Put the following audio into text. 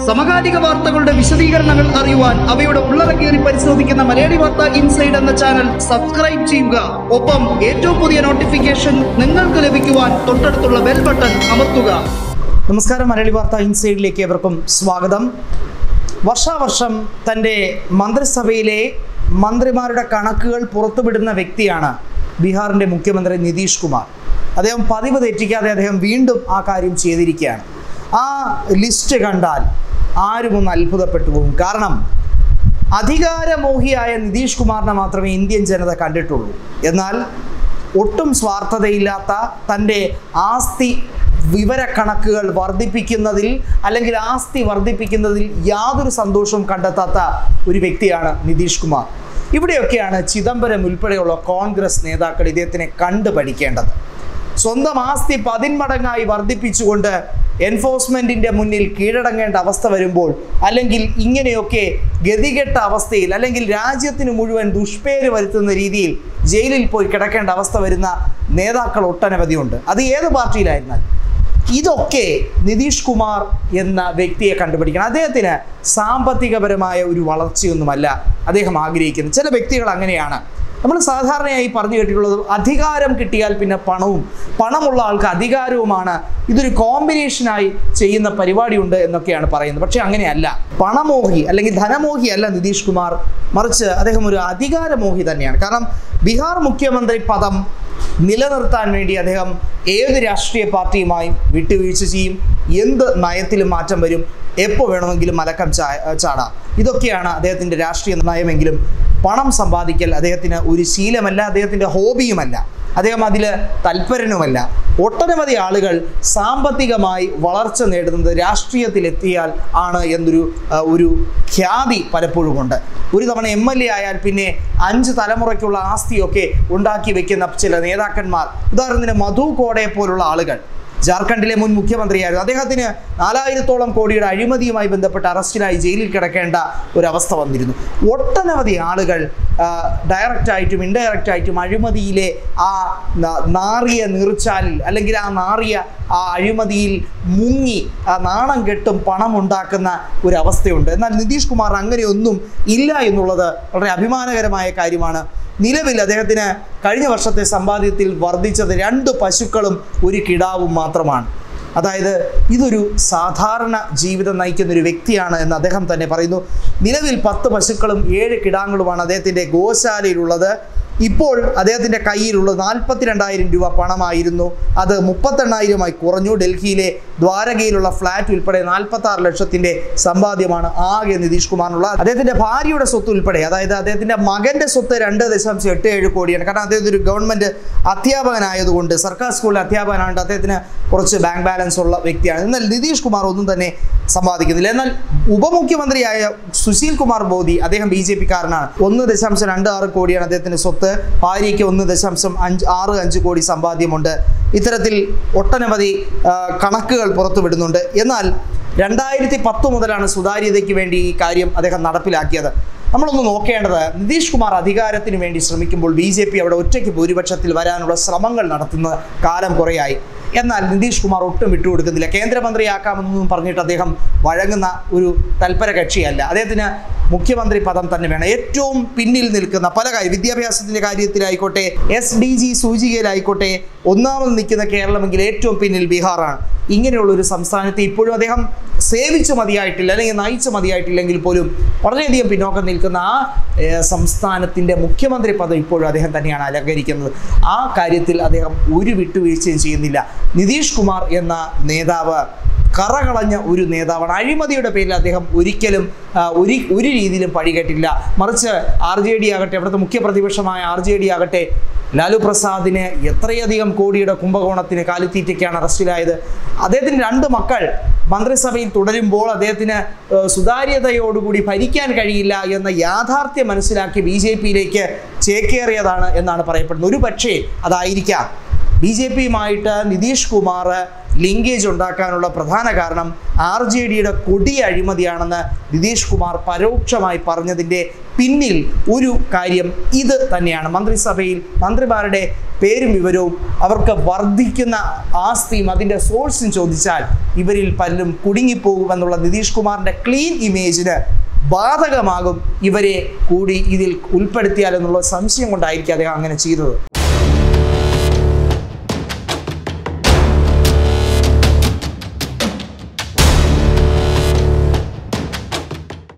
സമകാലിക വാർത്തകളുടെ വിശദീകരണങ്ങൾ അറിയുവാൻ അവയുടെ ഉള്ളടക്കേറി പരിശോധിക്കുന്ന മലയാളി വാർത്ത ഇൻസൈഡ് എന്ന ചാനൽ സബ്സ്ക്രൈബ് ചെയ്യുക ഒപ്പം ഏറ്റവും പുതിയ നോട്ടിഫിക്കേഷൻ നിങ്ങൾക്ക് ലഭിക്കുവാൻ തൊട്ടടുത്തുള്ള ബെൽ ബട്ടൺ അമർത്തുക നമസ്കാരം മലയാളി വാർത്ത ഇൻസൈഡിലേക്ക് ഏവർക്കും സ്വാഗതം വർഷാവർഷം തൻ്റെ മന്ത്രിസഭയിലെ മന്ത്രിമാരുടെ കണക്കുകൾ പുറത്തുവിടുന്ന വ്യക്തിയാണ് ബീഹാറിൻ്റെ മുഖ്യമന്ത്രി നിതീഷ് കുമാർ അദ്ദേഹം പതിവ് തെറ്റിക്കാതെ അദ്ദേഹം വീണ്ടും ആ കാര്യം ചെയ്തിരിക്കുകയാണ് ആ ലിസ്റ്റ് കണ്ടാൽ ആരും ഒന്ന് അത്ഭുതപ്പെട്ടു പോകും കാരണം അധികാരമോഹിയായ നിതീഷ് കുമാറിനെ മാത്രമേ ഇന്ത്യൻ ജനത കണ്ടിട്ടുള്ളൂ എന്നാൽ ഒട്ടും സ്വാർത്ഥതയില്ലാത്ത തൻ്റെ ആസ്തി വിവരക്കണക്കുകൾ വർദ്ധിപ്പിക്കുന്നതിൽ അല്ലെങ്കിൽ ആസ്തി വർദ്ധിപ്പിക്കുന്നതിൽ യാതൊരു സന്തോഷവും കണ്ടെത്താത്ത ഒരു വ്യക്തിയാണ് നിതീഷ് കുമാർ ഇവിടെയൊക്കെയാണ് ചിദംബരം ഉൾപ്പെടെയുള്ള കോൺഗ്രസ് നേതാക്കൾ ഇദ്ദേഹത്തിനെ കണ്ടു പഠിക്കേണ്ടത് സ്വന്തം ആസ്തി പതിന്മടങ്ങായി വർദ്ധിപ്പിച്ചുകൊണ്ട് എൻഫോഴ്സ്മെന്റിന്റെ മുന്നിൽ കീഴടങ്ങേണ്ട അവസ്ഥ വരുമ്പോൾ അല്ലെങ്കിൽ ഇങ്ങനെയൊക്കെ ഗതികെട്ട അവസ്ഥയിൽ അല്ലെങ്കിൽ രാജ്യത്തിന് മുഴുവൻ ദുഷ്പേര് വരുത്തുന്ന രീതിയിൽ ജയിലിൽ പോയി കിടക്കേണ്ട അവസ്ഥ വരുന്ന നേതാക്കൾ ഒട്ടനവധിയുണ്ട് അത് ഏത് പാർട്ടിയിലായിരുന്നാൽ ഇതൊക്കെ നിതീഷ് കുമാർ എന്ന വ്യക്തിയെ കണ്ടുപിടിക്കണം അദ്ദേഹത്തിന് സാമ്പത്തികപരമായ ഒരു വളർച്ചയൊന്നുമല്ല അദ്ദേഹം ആഗ്രഹിക്കുന്നത് ചില വ്യക്തികൾ അങ്ങനെയാണ് നമ്മൾ സാധാരണയായി പറഞ്ഞു കേട്ടിട്ടുള്ളത് അധികാരം കിട്ടിയാൽ പിന്നെ പണവും പണമുള്ള ആൾക്ക് അധികാരവുമാണ് ഇതൊരു കോമ്പിനേഷനായി ചെയ്യുന്ന പരിപാടിയുണ്ട് എന്നൊക്കെയാണ് പറയുന്നത് പക്ഷേ അങ്ങനെയല്ല പണമോഹി അല്ലെങ്കിൽ ധനമോഹി അല്ല നിതീഷ് കുമാർ മറിച്ച് അദ്ദേഹം ഒരു അധികാരമോഹി തന്നെയാണ് കാരണം ബീഹാർ മുഖ്യമന്ത്രി പദം നിലനിർത്താൻ വേണ്ടി അദ്ദേഹം ഏത് രാഷ്ട്രീയ പാർട്ടിയുമായും വിട്ടുവീഴ്ച ചെയ്യും എന്ത് നയത്തിലും മാറ്റം വരും എപ്പോൾ വേണമെങ്കിലും മലക്കം ചാ ചാടാം ഇതൊക്കെയാണ് അദ്ദേഹത്തിൻ്റെ രാഷ്ട്രീയ നയമെങ്കിലും പണം സമ്പാദിക്കൽ അദ്ദേഹത്തിന് ഒരു ശീലമല്ല അദ്ദേഹത്തിൻ്റെ ഹോബിയുമല്ല അദ്ദേഹം അതിൽ തൽപരനുമല്ല ഒട്ടനവധി ആളുകൾ സാമ്പത്തികമായി വളർച്ച നേടുന്നത് രാഷ്ട്രീയത്തിലെത്തിയാൽ ആണ് എന്നൊരു ആ, ഒരു ഖ്യാതി പലപ്പോഴും ഉണ്ട് ഒരു തവണ എം എൽ എ ആയാൽ പിന്നെ അഞ്ച് തലമുറയ്ക്കുള്ള ആസ്തിയൊക്കെ ഉണ്ടാക്കി വെക്കുന്ന ചില നേതാക്കന്മാർ ഉദാഹരണത്തിന് മധു കോടയെ പോലുള്ള ആളുകൾ ജാർഖണ്ഡിലെ മുൻ മുഖ്യമന്ത്രിയായിരുന്നു അദ്ദേഹത്തിന് നാലായിരത്തോളം കോടിയുടെ അഴിമതിയുമായി ബന്ധപ്പെട്ട് അറസ്റ്റിലായി ജയിലിൽ കിടക്കേണ്ട ഒരവസ്ഥ വന്നിരുന്നു ഒട്ടനവധി ആളുകൾ ആ, ഡയറക്റ്റായിട്ടും ഇൻഡയറക്റ്റായിട്ടും അഴിമതിയിലെ ആ ന- നാറിയ നീർച്ചാലിൽ അല്ലെങ്കിൽ ആ നാറിയ ആ അഴിമതിയിൽ മുങ്ങി ആ നാണം കെട്ടും പണം ഉണ്ടാക്കുന്ന ഒരു അവസ്ഥയുണ്ട് എന്നാൽ നിതീഷ് കുമാർ അങ്ങനെയൊന്നും ഇല്ല എന്നുള്ളത് വളരെ അഭിമാനകരമായ കാര്യമാണ് നിലവിൽ അദ്ദേഹത്തിന് കഴിഞ്ഞ വർഷത്തെ സമ്പാദ്യത്തിൽ വർദ്ധിച്ചത് രണ്ട് പശുക്കളും ഒരു കിടാവും മാത്രമാണ് അതായത് ഇതൊരു സാധാരണ ജീവിതം നയിക്കുന്ന ഒരു വ്യക്തിയാണ് എന്ന് അദ്ദേഹം തന്നെ പറയുന്നു നിലവിൽ പത്ത് പശുക്കളും ഏഴ് കിടാങ്ങളുമാണ് അദ്ദേഹത്തിൻ്റെ ഗോശാലയിലുള്ളത് ഇപ്പോൾ അദ്ദേഹത്തിൻ്റെ കയ്യിലുള്ളത് നാൽപ്പത്തിരണ്ടായിരം രൂപ പണമായിരുന്നു അത് മുപ്പത്തെണ്ണായിരമായി കുറഞ്ഞു ഡൽഹിയിലെ ദ്വാരകയിലുള്ള ഫ്ലാറ്റ് ഉൾപ്പെടെ നാൽപ്പത്തി ആറ് ലക്ഷത്തിൻ്റെ സമ്പാദ്യമാണ് ആകെ നിതീഷ് കുമാറിനുള്ള അദ്ദേഹത്തിൻ്റെ ഭാര്യയുടെ സ്വത്ത് ഉൾപ്പെടെ അതായത് അദ്ദേഹത്തിൻ്റെ മകൻ്റെ സ്വത്ത് രണ്ട് ദശാംശം എട്ട് ഏഴ് കോടിയാണ് കാരണം അദ്ദേഹം ഒരു ഗവൺമെൻറ് അധ്യാപകനായതുകൊണ്ട് സർക്കാർ സ്കൂളിലെ അധ്യാപകനായിട്ട് അദ്ദേഹത്തിന് കുറച്ച് ബാങ്ക് ബാലൻസ് ഉള്ള വ്യക്തിയാണ് എന്നാൽ നിതീഷ് കുമാർ ഒന്നും തന്നെ സമ്പാദിക്കുന്നില്ല എന്നാൽ ഉപമുഖ്യമന്ത്രിയായ സുശീൽ കുമാർ മോദി അദ്ദേഹം ബി ജെ പിക്കാരനാണ് ഒന്ന് ദശാംശം രണ്ട് ആറ് കോടിയാണ് അദ്ദേഹത്തിൻ്റെ സ്വത്ത് ഭാര്യയ്ക്ക് ഒന്ന് ദശാംശം അഞ്ച് ആറ് അഞ്ച് കോടി സമ്പാദ്യമുണ്ട് ഇത്തരത്തിൽ ഒട്ടനവധി ആ, കണക്കുകൾ പുറത്തുവിടുന്നുണ്ട് എന്നാൽ രണ്ടായിരത്തി പത്ത് മുതലാണ് സുതാര്യതയ്ക്ക് വേണ്ടി ഈ കാര്യം അദ്ദേഹം നടപ്പിലാക്കിയത് നമ്മളൊന്ന് നോക്കേണ്ടത് നിതീഷ് കുമാർ അധികാരത്തിന് വേണ്ടി ശ്രമിക്കുമ്പോൾ ബി ജെ പി അവിടെ ഒറ്റയ്ക്ക് ഭൂരിപക്ഷത്തിൽ വരാനുള്ള ശ്രമങ്ങൾ നടത്തുന്ന കാലം കുറേയായി എന്നാൽ നിതീഷ് കുമാർ ഒട്ടും വിട്ടുകൊടുക്കുന്നില്ല കേന്ദ്രമന്ത്രിയാക്കാമെന്നൊന്നും പറഞ്ഞിട്ട് അദ്ദേഹം വഴങ്ങുന്ന ഒരു തൽപര കക്ഷിയല്ല അദ്ദേഹത്തിന് മുഖ്യമന്ത്രി പദം തന്നെ വേണം ഏറ്റവും പിന്നിൽ നിൽക്കുന്ന പല കാര്യം വിദ്യാഭ്യാസത്തിൻ്റെ കാര്യത്തിലായിക്കോട്ടെ എസ് ഡി ജി സൂചികയിലായിക്കോട്ടെ ഒന്നാമത് നിൽക്കുന്ന കേരളമെങ്കിൽ ഏറ്റവും പിന്നിൽ ബീഹാറാണ് ഇങ്ങനെയുള്ള ഒരു സംസ്ഥാനത്തെ ഇപ്പോഴും അദ്ദേഹം സേവിച്ച് മതിയായിട്ടില്ല അല്ലെങ്കിൽ നയിച്ച് മതിയായിട്ടില്ലെങ്കിൽ പോലും വളരെയധികം പിന്നോക്കം നിൽക്കുന്ന ആ ഏഹ്, സംസ്ഥാനത്തിൻ്റെ മുഖ്യമന്ത്രി പദം ഇപ്പോഴും അദ്ദേഹം തന്നെയാണ് അലങ്കരിക്കുന്നത് ആ കാര്യത്തിൽ അദ്ദേഹം ഒരു വിട്ടുവീഴ്ചയും ചെയ്യുന്നില്ല നിതീഷ് കുമാർ എന്ന നേതാവ് കറകളഞ്ഞ ഒരു നേതാവാണ് അഴിമതിയുടെ പേരിൽ അദ്ദേഹം ഒരിക്കലും ആ, ഒരു ഒരു രീതിയിലും പഴികേട്ടില്ല മറിച്ച് ആർ ജെ ഡി ആകട്ടെ അവിടുത്തെ മുഖ്യ പ്രതിപക്ഷമായ ആർ ജെ ഡി ആകട്ടെ ലാലു പ്രസാദിന് എത്രയധികം കോടിയുടെ കുംഭകോണത്തിന് കാലിത്തീറ്റയ്ക്കാണ് അറസ്റ്റിലായത് അദ്ദേഹത്തിന് രണ്ട് മക്കൾ മന്ത്രിസഭയിൽ തുടരുമ്പോൾ അദ്ദേഹത്തിന് ഏഹ്, സുതാര്യതയോടുകൂടി ഭരിക്കാൻ കഴിയില്ല എന്ന യാഥാർത്ഥ്യം മനസ്സിലാക്കി ബി ജെ പിയിലേക്ക് ചേക്കേറിയതാണ് എന്നാണ് പറയപ്പെടുന്നത് ഒരു പക്ഷേ അതായിരിക്കാം ബി ജെ പിയുമായിട്ട് നിതീഷ് കുമാർ ലിങ്കേജ് ഉണ്ടാക്കാനുള്ള പ്രധാന കാരണം ആർ ജെ ഡിയുടെ കൊടിയ അഴിമതിയാണെന്ന് നിതീഷ് കുമാർ പരോക്ഷമായി പറഞ്ഞതിൻ്റെ പിന്നിൽ ഒരു കാര്യം ഇത് തന്നെയാണ് മന്ത്രിസഭയിൽ മന്ത്രിമാരുടെ പേരും വിവരവും അവർക്ക് വർദ്ധിക്കുന്ന ആസ്തിയും അതിൻ്റെ സോഴ്സും ചോദിച്ചാൽ ഇവരിൽ പലരും കുടുങ്ങിപ്പോകുമെന്നുള്ള നിതീഷ് കുമാറിൻ്റെ ക്ലീൻ ഇമേജിന് ബാധകമാകും ഇവരെ കൂടി ഇതിൽ ഉൾപ്പെടുത്തിയാലെന്നുള്ള സംശയം കൊണ്ടായിരിക്കും അദ്ദേഹം അങ്ങനെ ചെയ്തത്